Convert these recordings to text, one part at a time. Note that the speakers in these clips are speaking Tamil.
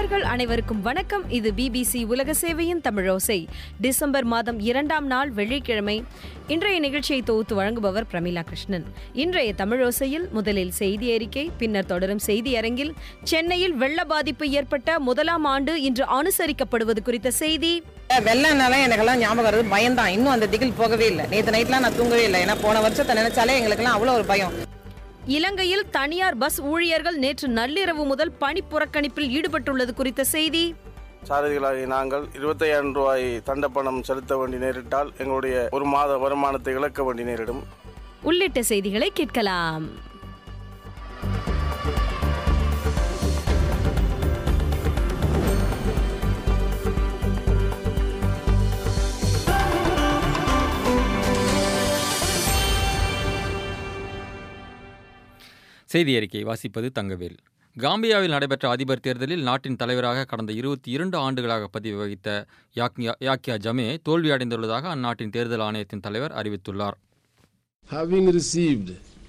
நேயர்கள் அனைவருக்கும் வணக்கம் இது பிபிசி உலக சேவையின் தமிழோசை டிசம்பர் மாதம் இரண்டாம் நாள் வெள்ளிக்கிழமை இன்றைய நிகழ்ச்சியை தொகுத்து வழங்குபவர் பிரமிளா கிருஷ்ணன் இன்றைய தமிழோசையில் முதலில் செய்தி அறிக்கை பின்னர் தொடரும் செய்தி அரங்கில் சென்னையில் வெள்ள பாதிப்பு ஏற்பட்ட முதலாம் ஆண்டு இன்று அனுசரிக்கப்படுவது குறித்த செய்தி வெள்ளம்னால எனக்கெல்லாம் ஞாபகம் வருது பயம்தான் இன்னும் அந்த திகில் போகவே இல்லை நேற்று நைட்லாம் நான் தூங்கவே இல்லை ஏன்னா போன வருஷத்தை நினைச்சாலே எங்களுக்கெல்லாம் அவ்வளோ ஒரு பயம் இலங்கையில் தனியார் பஸ் ஊழியர்கள் நேற்று நள்ளிரவு முதல் பணி புறக்கணிப்பில் ஈடுபட்டுள்ளது குறித்த செய்தி சாரதிகளாகி நாங்கள் இருபத்தையாயிரம் ரூபாய் தண்டப்பணம் செலுத்த வேண்டி நேரிட்டால் எங்களுடைய ஒரு மாத வருமானத்தை இழக்க வேண்டி நேரிடும் உள்ளிட்ட செய்திகளை கேட்கலாம் செய்தி அறிக்கை வாசிப்பது தங்கவேல் காம்பியாவில் நடைபெற்ற அதிபர் தேர்தலில் நாட்டின் தலைவராக கடந்த இருபத்தி இரண்டு ஆண்டுகளாக பதிவு வகித்த யாக்யா யாக்கியா ஜமே தோல்வியடைந்துள்ளதாக அந்நாட்டின் தேர்தல் ஆணையத்தின் தலைவர் அறிவித்துள்ளார் having received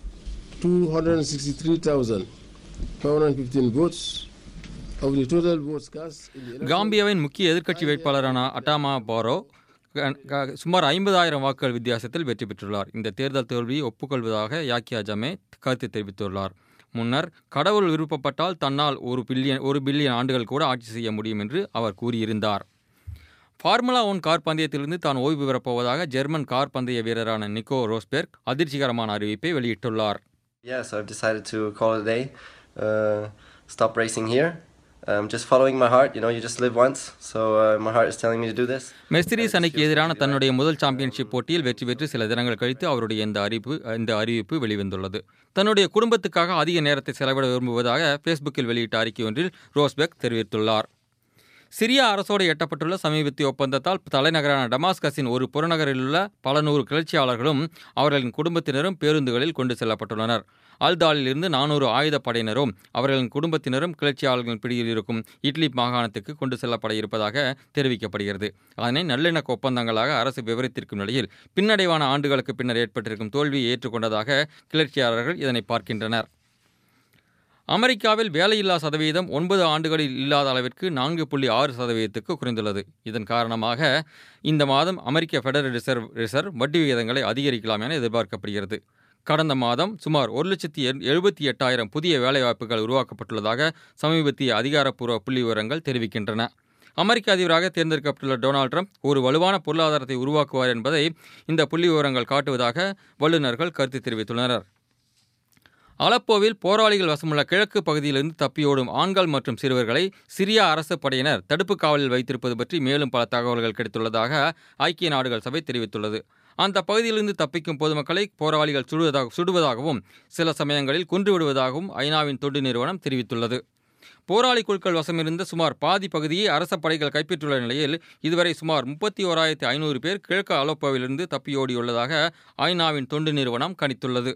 263,515 votes of the total votes cast in the election. காம்பியாவின் முக்கிய எதிர்க்கட்சி வேட்பாளரான அட்டாமா பாரோ க- க- சுமார் ஐம்பதாயிரம் வாக்குகள் வித்தியாசத்தில் வெற்றி பெற்றுள்ளார் இந்த தேர்தல் தோல்வியை ஒப்புக்கொள்வதாக யாக்கியா ஜமே கருத்து தெரிவித்துள்ளார் முன்னர் கடவுள் விருப்பப்பட்டால் தன்னால் ஒரு பில்லியன் ஒரு பில்லியன் ஆண்டுகள் கூட ஆட்சி செய்ய முடியும் என்று அவர் கூறியிருந்தார் ஃபார்முலா ஒன் கார் பந்தயத்திலிருந்து தான் ஓய்வு பெறப்போவதாக ஜெர்மன் கார் பந்தய வீரரான நிக்கோ ரோஸ்பெர்க் அதிர்ச்சிகரமான அறிவிப்பை வெளியிட்டுள்ளார் Yeah, so I've decided to call it a day, uh, stop racing here. Um, just following my heart, you know, you just live once. So uh, my heart is telling me to do this. Mercedes அணிக்கு எதிரான தன்னுடைய முதல் சாம்பியன்ஷிப் போட்டியில் வெற்றி பெற்று சில தினங்கள் கழித்து அவருடைய இந்த அறிவிப்பு இந்த அறிவிப்பு வெளிவந்துள்ளது தன்னுடைய குடும்பத்துக்காக அதிக நேரத்தை செலவிட விரும்புவதாக ஃபேஸ்புக்கில் வெளியிட்ட அறிக்கை ஒன்றில் ரோஸ்பெக் தெரிவித்துள்ளார் சிரியா அரசோடு எட்டப்பட்டுள்ள சமீபத்திய ஒப்பந்தத்தால் தலைநகரான டமாஸ்கஸின் ஒரு புறநகரில் உள்ள பல நூறு கிளர்ச்சியாளர்களும் அவர்களின் குடும்பத்தினரும் பேருந்துகளில் கொண்டு செல்லப்பட்டுள்ளனர் அல்தாலில் இருந்து நானூறு ஆயுதப்படையினரும் அவர்களின் குடும்பத்தினரும் கிளர்ச்சியாளர்களின் பிடியில் இருக்கும் இட்லி மாகாணத்துக்கு கொண்டு செல்லப்பட இருப்பதாக தெரிவிக்கப்படுகிறது அதனை நல்லிணக்க ஒப்பந்தங்களாக அரசு விவரித்திருக்கும் நிலையில் பின்னடைவான ஆண்டுகளுக்கு பின்னர் ஏற்பட்டிருக்கும் தோல்வியை ஏற்றுக்கொண்டதாக கிளர்ச்சியாளர்கள் இதனை பார்க்கின்றனர் அமெரிக்காவில் வேலையில்லா சதவீதம் ஒன்பது ஆண்டுகளில் இல்லாத அளவிற்கு நான்கு புள்ளி ஆறு சதவீதத்துக்கு குறைந்துள்ளது இதன் காரணமாக இந்த மாதம் அமெரிக்க ஃபெடரல் ரிசர்வ் ரிசர்வ் வட்டி விகிதங்களை அதிகரிக்கலாம் என எதிர்பார்க்கப்படுகிறது கடந்த மாதம் சுமார் ஒரு லட்சத்தி எண்- எழுபத்தி எட்டாயிரம் புதிய வேலைவாய்ப்புகள் உருவாக்கப்பட்டுள்ளதாக சமீபத்திய அதிகாரப்பூர்வ புள்ளி விவரங்கள் தெரிவிக்கின்றன அமெரிக்க அதிபராக தேர்ந்தெடுக்கப்பட்டுள்ள டொனால்ட் ட்ரம்ப் ஒரு வலுவான பொருளாதாரத்தை உருவாக்குவார் என்பதை இந்த புள்ளி விவரங்கள் காட்டுவதாக வல்லுநர்கள் கருத்து தெரிவித்துள்ளனர் அலப்போவில் போராளிகள் வசமுள்ள கிழக்கு பகுதியிலிருந்து தப்பியோடும் ஆண்கள் மற்றும் சிறுவர்களை சிரியா அரசு படையினர் தடுப்பு காவலில் வைத்திருப்பது பற்றி மேலும் பல தகவல்கள் கிடைத்துள்ளதாக ஐக்கிய நாடுகள் சபை தெரிவித்துள்ளது அந்த பகுதியிலிருந்து தப்பிக்கும் பொதுமக்களை போராளிகள் சுடுவதாக சுடுவதாகவும் சில சமயங்களில் கொன்று விடுவதாகவும் ஐநாவின் தொண்டு நிறுவனம் தெரிவித்துள்ளது போராளி குழுக்கள் வசமிருந்த சுமார் பாதி பகுதியை அரச படைகள் கைப்பற்றியுள்ள நிலையில் இதுவரை சுமார் முப்பத்தி ஓராயிரத்தி ஐநூறு பேர் கிழக்கு அலப்போவிலிருந்து தப்பியோடியுள்ளதாக ஐநாவின் தொண்டு நிறுவனம் கணித்துள்ளது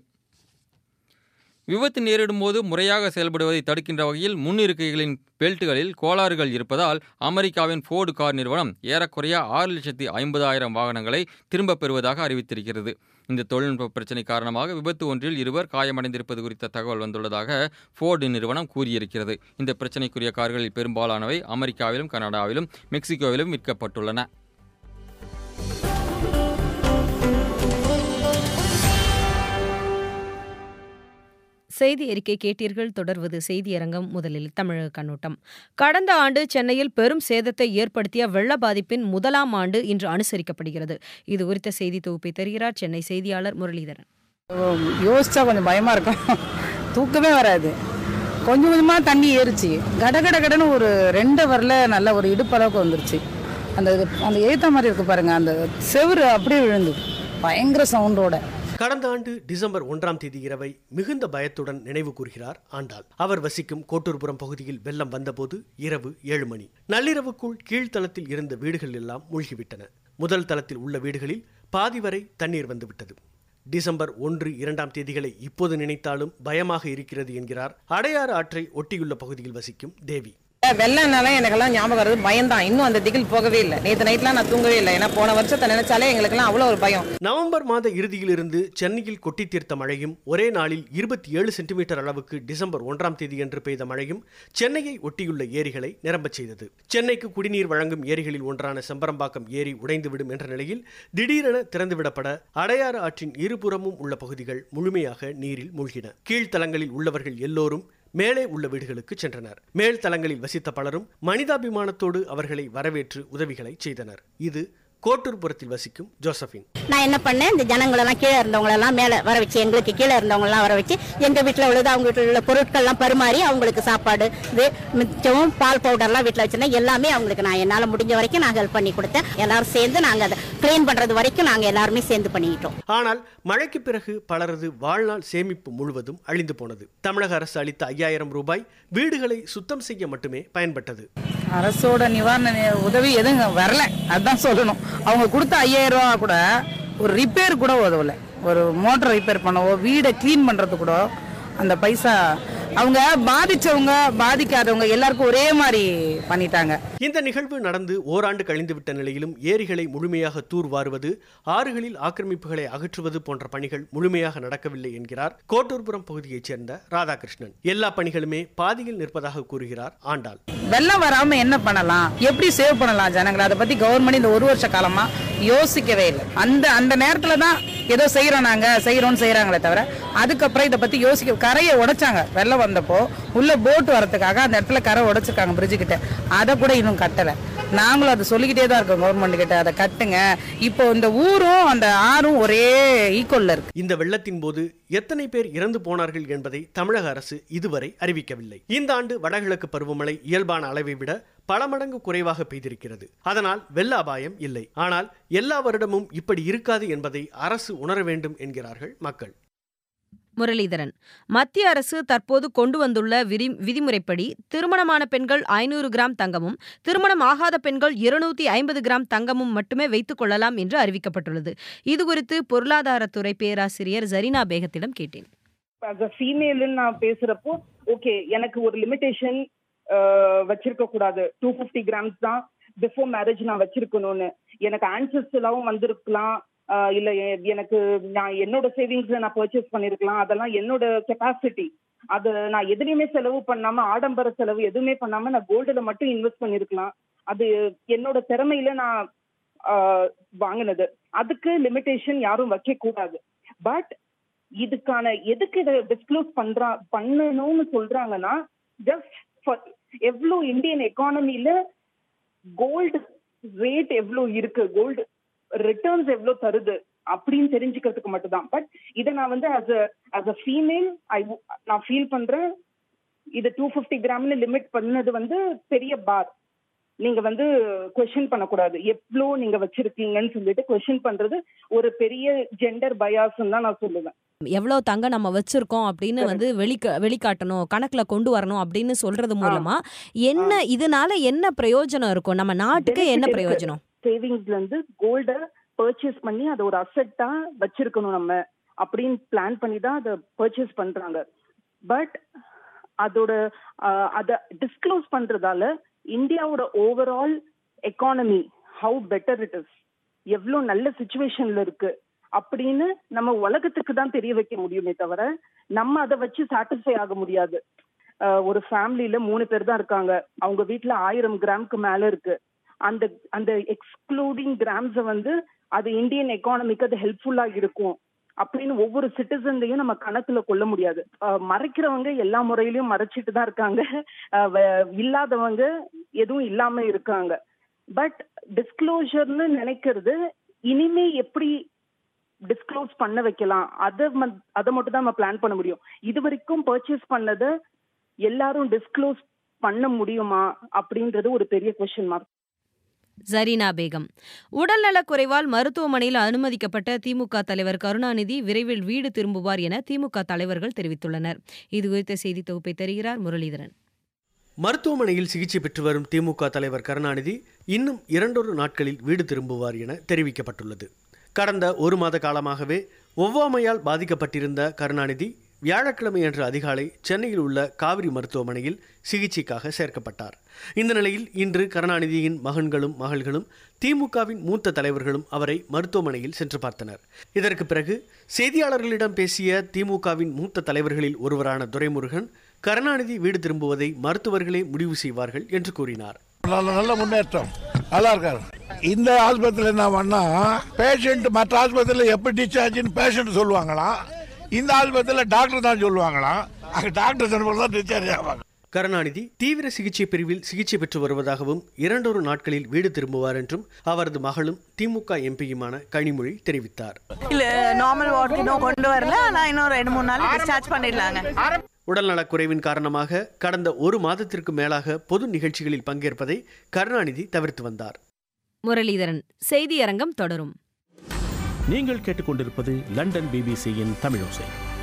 விபத்து நேரிடும் போது முறையாக செயல்படுவதை தடுக்கின்ற வகையில் முன்னிருக்கைகளின் பெல்ட்டுகளில் கோளாறுகள் இருப்பதால் அமெரிக்காவின் ஃபோர்டு கார் நிறுவனம் ஏறக்குறைய ஆறு லட்சத்தி ஐம்பதாயிரம் வாகனங்களை திரும்பப் பெறுவதாக அறிவித்திருக்கிறது இந்த தொழில்நுட்ப பிரச்சினை காரணமாக விபத்து ஒன்றில் இருவர் காயமடைந்திருப்பது குறித்த தகவல் வந்துள்ளதாக ஃபோர்டு நிறுவனம் கூறியிருக்கிறது இந்த பிரச்சினைக்குரிய கார்களில் பெரும்பாலானவை அமெரிக்காவிலும் கனடாவிலும் மெக்சிகோவிலும் விற்கப்பட்டுள்ளன செய்தி அறிக்கை கேட்டீர்கள் தொடர்வது செய்தியரங்கம் முதலில் தமிழக கண்ணோட்டம் கடந்த ஆண்டு சென்னையில் பெரும் சேதத்தை ஏற்படுத்திய வெள்ள பாதிப்பின் முதலாம் ஆண்டு இன்று அனுசரிக்கப்படுகிறது இது குறித்த செய்தி தொகுப்பை தருகிறார் சென்னை செய்தியாளர் முரளிதரன் யோசிச்சா கொஞ்சம் பயமா இருக்கும் தூக்கமே வராது கொஞ்சம் கொஞ்சமாக தண்ணி ஏறிச்சு கட கட கடன்னு ஒரு ரெண்டு வரல நல்ல ஒரு இடுப்பளவுக்கு வந்துருச்சு அந்த அந்த ஏத்த மாதிரி இருக்கு பாருங்க அந்த செவுரு அப்படியே விழுந்து பயங்கர சவுண்டோட கடந்த ஆண்டு டிசம்பர் ஒன்றாம் தேதி இரவை மிகுந்த பயத்துடன் நினைவு கூர்கிறார் ஆண்டாள் அவர் வசிக்கும் கோட்டூர்புரம் பகுதியில் வெள்ளம் வந்தபோது இரவு ஏழு மணி நள்ளிரவுக்குள் கீழ்த்தளத்தில் இருந்த வீடுகள் எல்லாம் மூழ்கிவிட்டன முதல் தளத்தில் உள்ள வீடுகளில் பாதி வரை தண்ணீர் வந்துவிட்டது டிசம்பர் ஒன்று இரண்டாம் தேதிகளை இப்போது நினைத்தாலும் பயமாக இருக்கிறது என்கிறார் அடையாறு ஆற்றை ஒட்டியுள்ள பகுதியில் வசிக்கும் தேவி வெள்ளம்னால எனக்கெல்லாம் ஞாபகம் வருது பயம்தான் இன்னும் அந்த திகில் போகவே இல்லை நேற்று நைட்லாம் நான் தூங்கவே இல்லை ஏன்னா போன வருஷத்தை நினைச்சாலே எங்களுக்கெல்லாம் அவ்வளோ ஒரு பயம் நவம்பர் மாத இறுதியிலிருந்து சென்னையில் கொட்டி தீர்த்த மழையும் ஒரே நாளில் இருபத்தி ஏழு சென்டிமீட்டர் அளவுக்கு டிசம்பர் ஒன்றாம் தேதியன்று பெய்த மழையும் சென்னையை ஒட்டியுள்ள ஏரிகளை நிரம்பச் செய்தது சென்னைக்கு குடிநீர் வழங்கும் ஏரிகளில் ஒன்றான செம்பரம்பாக்கம் ஏரி உடைந்துவிடும் என்ற நிலையில் திடீரென திறந்துவிடப்பட அடையாறு ஆற்றின் இருபுறமும் உள்ள பகுதிகள் முழுமையாக நீரில் மூழ்கின கீழ்த்தளங்களில் உள்ளவர்கள் எல்லோரும் மேலே உள்ள வீடுகளுக்கு சென்றனர் மேல் தளங்களில் வசித்த பலரும் மனிதாபிமானத்தோடு அவர்களை வரவேற்று உதவிகளை செய்தனர் இது கோட்டூர்புரத்தில் வசிக்கும் ஜோசபின் நான் என்ன பண்ணேன் இந்த ஜனங்களெல்லாம் கீழே இருந்தவங்களெல்லாம் மேலே வர வச்சு எங்களுக்கு கீழே இருந்தவங்களெல்லாம் வர வச்சு எங்கள் வீட்டில் உள்ளது அவங்க வீட்டில் உள்ள பொருட்கள்லாம் பரிமாறி அவங்களுக்கு சாப்பாடு இது மிச்சமும் பால் பவுடர்லாம் வீட்டில் வச்சிருந்தேன் எல்லாமே அவங்களுக்கு நான் என்னால் முடிஞ்ச வரைக்கும் நான் ஹெல்ப் பண்ணி கொடுத்தேன் எல்லாரும் சேர்ந்து நாங்கள் அதை க்ளீன் பண்ணுறது வரைக்கும் நாங்கள் எல்லாருமே சேர்ந்து பண்ணிக்கிட்டோம் ஆனால் மழைக்கு பிறகு பலரது வாழ்நாள் சேமிப்பு முழுவதும் அழிந்து போனது தமிழக அரசு அளித்த ஐயாயிரம் ரூபாய் வீடுகளை சுத்தம் செய்ய மட்டுமே பயன்பட்டது அரசோட நிவாரண நி- உதவி எதுவும் வரல அதுதான் சொல்லணும் அவங்க கொடுத்த ஐயாயிரம் ரூபா கூட ஒரு ரிப்பேர் கூட உதவல ஒரு மோட்டர் ரிப்பேர் பண்ணவோ வீடை க்ளீன் பண்றது கூட அந்த பைசா அவங்க பாதிச்சவங்க பாதிக்காதவங்க எல்லாருக்கும் ஒரே மாதிரி பண்ணிட்டாங்க இந்த நிகழ்வு நடந்து ஓராண்டு கழிந்துவிட்ட நிலையிலும் ஏரிகளை முழுமையாக தூர்வாருவது ஆறுகளில் ஆக்கிரமிப்புகளை அகற்றுவது போன்ற பணிகள் முழுமையாக நடக்கவில்லை என்கிறார் கோட்டூர்புரம் பகுதியைச் சேர்ந்த ராதாகிருஷ்ணன் எல்லா பணிகளுமே பாதியில் நிற்பதாக கூறுகிறார் ஆண்டாள் வெள்ளம் வராம என்ன பண்ணலாம் எப்படி சேவ் பண்ணலாம் ஜனங்களை அதை பத்தி கவர்மெண்ட் இந்த ஒரு வருஷ காலமா யோசிக்கவே இல்லை அந்த அந்த நேரத்துல தான் ஏதோ செய்யறோம் நாங்க செய்யறோம்னு செய்யறாங்களே தவிர அதுக்கப்புறம் இதை பத்தி யோசிக்க கரையை உடைச்சாங்க வெள்ளம் வந்தப்போ உள்ள போட் வரதுக்காக அந்த இடத்துல கரை உடைச்சிருக்காங்க பிரிட்ஜு கிட்ட அதை கூட இன்னும் கட்டல நாங்களும் அதை சொல்லிக்கிட்டே தான் இருக்கோம் கவர்மெண்ட் கிட்ட அதை கட்டுங்க இப்போ இந்த ஊரும் அந்த ஆறும் ஒரே ஈக்குவல்ல இருக்கு இந்த வெள்ளத்தின் போது எத்தனை பேர் இறந்து போனார்கள் என்பதை தமிழக அரசு இதுவரை அறிவிக்கவில்லை இந்த ஆண்டு வடகிழக்கு பருவமழை இயல்பான அளவை விட பல மடங்கு குறைவாக பெய்திருக்கிறது அதனால் வெள்ள அபாயம் இல்லை ஆனால் எல்லா வருடமும் இப்படி இருக்காது என்பதை அரசு உணர வேண்டும் என்கிறார்கள் மக்கள் முரளிதரன் மத்திய அரசு தற்போது கொண்டு வந்துள்ள விதி விதிமுறைப்படி திருமணமான பெண்கள் ஐநூறு கிராம் தங்கமும் திருமணம் ஆகாத பெண்கள் இருநூத்தி ஐம்பது கிராம் தங்கமும் மட்டுமே வைத்துக் கொள்ளலாம் என்று அறிவிக்கப்பட்டுள்ளது இதுகுறித்து பொருளாதாரத்துறை பேராசிரியர் ஜரீனா பேகத்திடம் கேட்டேன் as a female நான் பேசுறப்போ ஓகே எனக்கு ஒரு லிமிடேஷன் வச்சிருக்க கூடாது டூ ஃபிஃப்டி கிராம்ஸ் தான் பிஃபோர் மேரேஜ் நான் வச்சிருக்கணும்னு எனக்கு ஆன்சஸ்டலாவும் வந்திருக்கலாம் ஆஹ் இல்ல எ- எனக்கு நான் என்னோட சேவிங்ஸ்ல நான் பர்ச்சேஸ் பண்ணிருக்கலாம் அதெல்லாம் என்னோட கெப்பாசிட்டி அது நான் எதுலயுமே செலவு பண்ணாம ஆடம்பர செலவு எதுவுமே பண்ணாம நான் கோல்டுல மட்டும் இன்வெஸ்ட் பண்ணிருக்கலாம் அது என்னோட திறமையில நான் ஆஹ் வாங்கினது அதுக்கு லிமிடேஷன் யாரும் வைக்க கூடாது பட் இதுக்கான எதுக்கு இதை டிஸ்க்ளோஸ் பண்றா பண்ணணும்னு சொல்றாங்கன்னா ஜஸ்ட் ஃபார் எவ்வளோ இந்தியன் எக்கானமில கோல்டு ரேட் எவ்வளோ இருக்கு கோல்டு ரிட்டர்ன்ஸ் எவ்வளோ தருது அப்படின்னு தெரிஞ்சுக்கிறதுக்கு மட்டும்தான் பட் இதை நான் வந்து as a as a female I நான் ஃபீல் பண்றேன் இது டூ ஃபிஃப்டி கிராம்னு லிமிட் பண்ணது வந்து பெரிய பார் நீங்க வந்து கொஸ்டின் பண்ணக்கூடாது எவ்வளோ நீங்க வச்சிருக்கீங்கன்னு சொல்லிட்டு கொஸ்டின் பண்றது ஒரு பெரிய ஜெண்டர் பயாஸ்ன்னு தான் நான் சொல்லுவேன் எவ்வளவு தங்கம் நம்ம வச்சிருக்கோம் அப்படின்னு வந்து வெளிக்க வெளிக்காட்டணும் கணக்குல கொண்டு வரணும் அப்படின்னு சொல்றது மூலமா என்ன இதனால என்ன பிரயோஜனம் இருக்கும் நம்ம நாட்டுக்கு என்ன Benefit இருக்கு. பிரயோஜனம் சேவிங்ஸ்ல இருந்து கோல்ட பர்ச்சேஸ் பண்ணி அதை ஒரு அசெட்டா வச்சிருக்கணும் நம்ம அப்படின்னு பிளான் பண்ணி தான் அதை பர்ச்சேஸ் பண்றாங்க பட் அதோட ஆஹ், அதை டிஸ்க்ளோஸ் பண்றதால இந்தியாவோட overall economy how better it is எவ்வளோ நல்ல சுச்சுவேஷன்ல இருக்கு அப்படின்னு நம்ம உலகத்துக்கு தான் தெரிய வைக்க முடியுமே தவிர நம்ம அதை வச்சு சாட்டிஸ்ஃபை ஆக முடியாது ஆஹ், ஒரு ஃபேமிலியில மூணு பேர் தான் இருக்காங்க அவங்க வீட்ல ஆயிரம் கிராம்க்கு மேல இருக்கு அந்த அந்த எக்ஸ்க்ளூடிங் கிராம்ஸை வந்து அது இந்தியன் எக்கானமிக்கு அது ஹெல்ப்ஃபுல்லா இருக்கும் அப்படின்னு ஒவ்வொரு சிட்டிசன்லையும் நம்ம கணக்குல கொள்ள முடியாது அஹ் மறைக்கிறவங்க எல்லா முறையிலயும் மறைச்சிட்டு தான் இருக்காங்க அஹ் வ- இல்லாதவங்க எதுவும் இல்லாம இருக்காங்க பட் டிஸ்க்ளோஷர்னு நினைக்கிறது இனிமே எப்படி டிஸ்க்ளோஸ் பண்ண வைக்கலாம் அதை மத்- அதை மட்டும் தான் நம்ம பிளான் பண்ண முடியும் இது வரைக்கும் பர்ச்சேஸ் பண்ணதை எல்லாரும் டிஸ்க்ளோஸ் பண்ண முடியுமா அப்படின்றது ஒரு பெரிய கொஸ்டின் மார்க் ஜரீனா பேகம் உடல்நலக் குறைவால் மருத்துவமனையில் அனுமதிக்கப்பட்ட திமுக தலைவர் கருணாநிதி விரைவில் வீடு திரும்புவார் என திமுக தலைவர்கள் தெரிவித்துள்ளனர் இதுகுறித்த செய்தி தொகுப்பை தருகிறார் முரளிதரன் மருத்துவமனையில் சிகிச்சை பெற்று வரும் திமுக தலைவர் கருணாநிதி இன்னும் இரண்டொரு நாட்களில் வீடு திரும்புவார் என தெரிவிக்கப்பட்டுள்ளது கடந்த ஒரு மாத காலமாகவே ஒவ்வாமையால் பாதிக்கப்பட்டிருந்த கருணாநிதி வியாழக்கிழமை அன்று அதிகாலை சென்னையில் உள்ள காவிரி மருத்துவமனையில் சிகிச்சைக்காக சேர்க்கப்பட்டார் இந்த நிலையில் இன்று கருணாநிதியின் மகன்களும் மகள்களும் திமுகவின் மூத்த தலைவர்களும் அவரை மருத்துவமனையில் சென்று பார்த்தனர் இதற்கு பிறகு செய்தியாளர்களிடம் பேசிய திமுகவின் மூத்த தலைவர்களில் ஒருவரான துரைமுருகன் கருணாநிதி வீடு திரும்புவதை மருத்துவர்களே முடிவு செய்வார்கள் என்று கூறினார் நல்ல நல்ல முன்னேற்றம் நல்லா இருக்காரு இந்த ஆஸ்பத்திரியில் என்ன பண்ணா பேஷண்ட் மற்ற ஆஸ்பத்திரியில் எப்படி டிஸ்சார்ஜ்னு பேஷண்ட் சொல்லுவாங்களாம் இந்த ஆஸ்பத்திரியில் டாக்டர் தான் சொல்லுவாங்களாம் அங்கே டாக்டர் சொன்னபோது தான் டிஸ்சார்ஜ் ஆவாங்க கருணாநிதி தீவிர சிகிச்சை பிரிவில் சிகிச்சை பெற்று வருவதாகவும் இரண்டொரு நாட்களில் வீடு திரும்புவார் என்றும் அவரது மகளும் திமுக எம்பியுமான கனிமொழி தெரிவித்தார் இல்ல நார்மல் வார்டு இன்னும் கொண்டு வரல ஆனா இன்னும் ரெண்டு மூணு நாள் டிஸ்சார்ஜ் பண்ணிடலாங்க உடல்நலக் குறைவின் காரணமாக கடந்த ஒரு மாதத்திற்கு மேலாக பொது நிகழ்ச்சிகளில் பங்கேற்பதை கருணாநிதி தவிர்த்து வந்தார் முரளிதரன் செய்தியரங்கம் தொடரும் நீங்கள் கேட்டுக்கொண்டிருப்பது லண்டன் பிபிசியின் தமிழோசை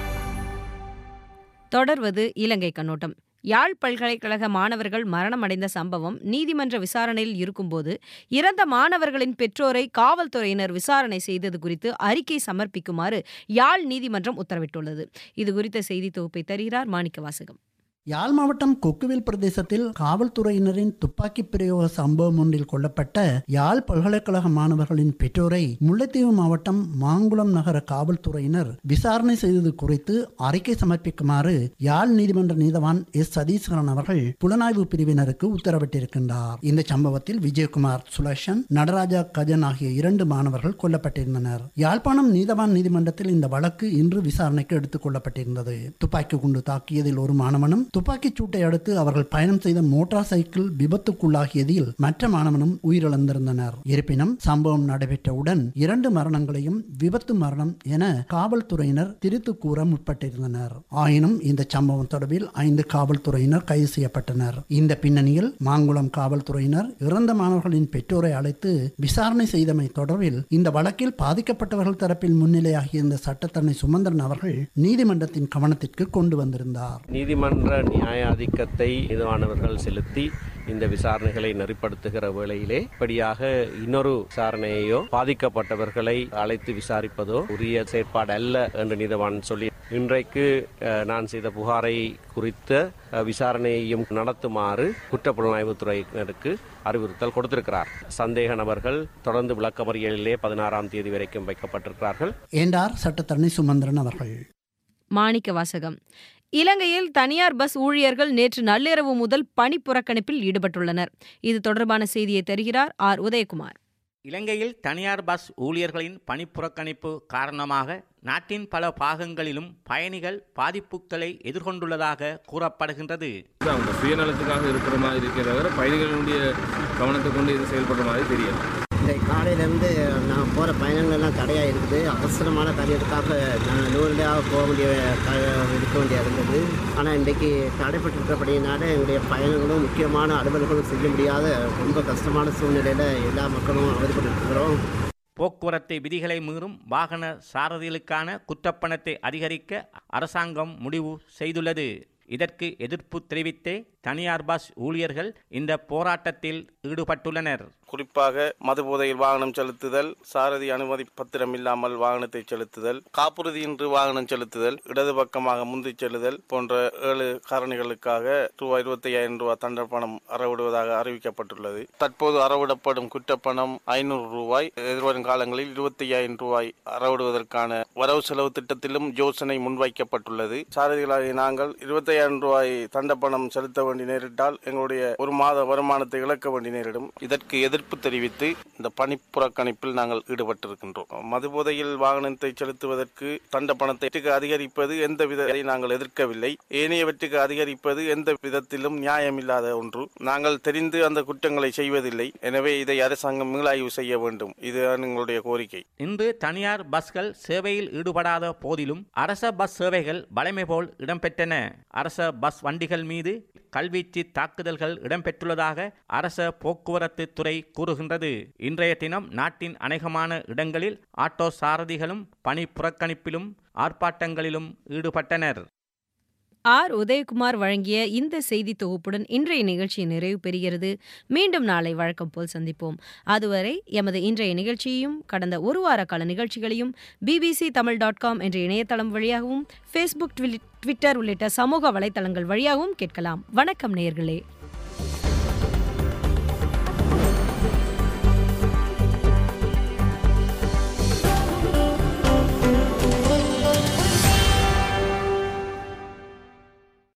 தொடர்வது இலங்கை கண்ணோட்டம் யாழ் பல்கலைக்கழக மாணவர்கள் மரணமடைந்த சம்பவம் நீதிமன்ற விசாரணையில் இருக்கும்போது இறந்த மாணவர்களின் பெற்றோரை காவல்துறையினர் விசாரணை செய்தது குறித்து அறிக்கை சமர்ப்பிக்குமாறு யாழ் நீதிமன்றம் உத்தரவிட்டுள்ளது இது குறித்த செய்தி தொகுப்பை தருகிறார் மாணிக்க வாசகம் யாழ் மாவட்டம் கொக்குவில் பிரதேசத்தில் காவல்துறையினரின் துப்பாக்கி பிரயோக சம்பவம் ஒன்றில் கொல்லப்பட்ட யாழ் பல்கலைக்கழக மாணவர்களின் பெற்றோரை முல்லைத்தீவு மாவட்டம் மாங்குளம் நகர காவல்துறையினர் விசாரணை செய்தது குறித்து அறிக்கை சமர்ப்பிக்குமாறு யாழ் நீதிமன்ற நீதவான் எஸ் சதீஸ்வரன் அவர்கள் புலனாய்வு பிரிவினருக்கு உத்தரவிட்டிருக்கின்றார் இந்த சம்பவத்தில் விஜயகுமார் சுலஷன் நடராஜா கஜன் ஆகிய இரண்டு மாணவர்கள் கொல்லப்பட்டிருந்தனர் யாழ்ப்பாணம் நீதவான் நீதிமன்றத்தில் இந்த வழக்கு இன்று விசாரணைக்கு எடுத்துக் கொள்ளப்பட்டிருந்தது துப்பாக்கி குண்டு தாக்கியதில் ஒரு மாணவனும் துப்பாக்கிச் சூட்டை அடுத்து அவர்கள் பயணம் செய்த மோட்டார் சைக்கிள் விபத்துக்குள்ளாகியதில் மற்ற மாணவனும் உயிரிழந்திருந்தனர் இருப்பினும் சம்பவம் நடைபெற்றவுடன் இரண்டு மரணங்களையும் விபத்து மரணம் என காவல்துறையினர் திரித்து கூற முற்பட்டிருந்தனர் ஆயினும் இந்த சம்பவம் தொடர்பில் ஐந்து காவல்துறையினர் கைது செய்யப்பட்டனர் இந்த பின்னணியில் மாங்குளம் காவல்துறையினர் இறந்த மாணவர்களின் பெற்றோரை அழைத்து விசாரணை செய்தமை தொடர்பில் இந்த வழக்கில் பாதிக்கப்பட்டவர்கள் தரப்பில் முன்னிலையாகிய இந்த சட்டத்தரணி சுமந்திரன் அவர்கள் நீதிமன்றத்தின் கவனத்திற்கு கொண்டு வந்திருந்தார் நீதிமன்ற நியாய ஆதிக்கத்தை நீதிவானவர்கள் செலுத்தி இந்த விசாரணைகளை நெறிப்படுத்துகிற வேளையிலே இப்படியாக இன்னொரு விசாரணையையோ பாதிக்கப்பட்டவர்களை அழைத்து விசாரிப்பதோ உரிய செயற்பாடு அல்ல என்று நீதவான் சொல்லி இன்றைக்கு அஹ், நான் செய்த புகாரை குறித்த அஹ், விசாரணையையும் நடத்துமாறு குற்றப்புலனாய்வுத்துறையினருக்கு அறிவுறுத்தல் கொடுத்திருக்கிறார் சந்தேக நபர்கள் தொடர்ந்து விளக்கமறியலிலே பதினாறாம் தேதி வரைக்கும் வைக்கப்பட்டிருக்கிறார்கள் என்றார் சட்டத்தரணி சுமந்திரன் அவர்கள் மாணிக்க வாசகம் இலங்கையில் தனியார் பஸ் ஊழியர்கள் நேற்று நள்ளிரவு முதல் பணி புறக்கணிப்பில் ஈடுபட்டுள்ளனர் இது தொடர்பான செய்தியை தருகிறார் ஆர் உதயகுமார் இலங்கையில் தனியார் பஸ் ஊழியர்களின் பணிப்புறக்கணிப்பு காரணமாக நாட்டின் பல பாகங்களிலும் பயணிகள் பாதிப்புகளை எதிர்கொண்டுள்ளதாக கூறப்படுகின்றது அவங்க சுயநலத்துக்காக இருக்கிற மாதிரி இருக்கிறத பயணிகளுடைய கவனத்தை கொண்டு இது செயல்படுற மாதிரி தெரியல இந்த காலையிலேருந்து நான் போகிற பயணங்கள்லாம் தடையாக இருக்குது அவசரமான காரியத்துக்காக நான் நூறுலையாக போக வேண்டிய க- இருக்க வேண்டிய இருந்தது ஆனால் இன்றைக்கு தடைப்பட்டிருக்கிறபடியினால எங்களுடைய பயணங்களும் முக்கியமான அலுவல்களும் செய்ய முடியாத ரொம்ப கஷ்டமான சூழ்நிலையில் எல்லா மக்களும் அவதிப்பட்டிருக்கிறோம் போக்குவரத்து விதிகளை மீறும் வாகன சாரதிகளுக்கான குற்றப்பணத்தை அதிகரிக்க அரசாங்கம் முடிவு செய்துள்ளது இதற்கு எதிர்ப்பு தெரிவித்தே தனியார் பஸ் ஊழியர்கள் இந்த போராட்டத்தில் ஈடுபட்டுள்ளனர் குறிப்பாக மது போதையில் வாகனம் செலுத்துதல் சாரதி அனுமதி பத்திரம் இல்லாமல் வாகனத்தை செலுத்துதல் காப்புறுதியின்றி வாகனம் செலுத்துதல் இடது பக்கமாக முந்தி செல்லுதல் போன்ற ஏழு காரணிகளுக்காக ரூபாய் இருபத்தி ஐயாயிரம் ரூபாய் தண்டப்பணம் அறவிடுவதாக அறிவிக்கப்பட்டுள்ளது தற்போது அறவிடப்படும் குற்றப்பணம் ஐநூறு ரூபாய் எதிர்வரும் காலங்களில் இருபத்தி ஐயாயிரம் ரூபாய் அறவிடுவதற்கான வரவு செலவு திட்டத்திலும் யோசனை முன்வைக்கப்பட்டுள்ளது சாரதிகளாகிய நாங்கள் இருபத்தி ஐயாயிரம் ரூபாய் தண்டப்பணம் செலுத்த வேண்டி நேரிட்டால் எங்களுடைய ஒரு மாத வருமானத்தை இழக்க வேண்டி நேரிடும் இதற்கு எதிர்ப்பு தெரிவித்து இந்த பணி புறக்கணிப்பில் நாங்கள் ஈடுபட்டிருக்கின்றோம் மதுபோதையில் வாகனத்தை செலுத்துவதற்கு தண்ட பணத்தை அதிகரிப்பது எந்த விதத்தை நாங்கள் எதிர்க்கவில்லை ஏனையவற்றுக்கு அதிகரிப்பது எந்த விதத்திலும் நியாயமில்லாத ஒன்று நாங்கள் தெரிந்து அந்த குற்றங்களை செய்வதில்லை எனவே இதை அரசாங்கம் மீளாய்வு செய்ய வேண்டும் இதுதான் எங்களுடைய கோரிக்கை இன்று தனியார் பஸ்கள் சேவையில் ஈடுபடாத போதிலும் அரச பஸ் சேவைகள் வழமை போல் இடம்பெற்றன அரச பஸ் வண்டிகள் மீது கல்வீச்சு தாக்குதல்கள் இடம்பெற்றுள்ளதாக அரச போக்குவரத்து துறை கூறுகின்றது இன்றைய தினம் நாட்டின் அநேகமான இடங்களில் ஆட்டோ சாரதிகளும் பணி புறக்கணிப்பிலும் ஆர்ப்பாட்டங்களிலும் ஈடுபட்டனர் ஆர் உதயகுமார் வழங்கிய இந்த செய்தி தொகுப்புடன் இன்றைய நிகழ்ச்சி நிறைவு பெறுகிறது மீண்டும் நாளை வழக்கம் போல் சந்திப்போம் அதுவரை எமது இன்றைய நிகழ்ச்சியையும் கடந்த ஒரு வார கால நிகழ்ச்சிகளையும் பிபிசி தமிழ் டாட் காம் என்ற இணையதளம் வழியாகவும் ஃபேஸ்புக் ட்விட்டர் உள்ளிட்ட சமூக வலைத்தளங்கள் வழியாகவும் கேட்கலாம் வணக்கம் நேயர்களே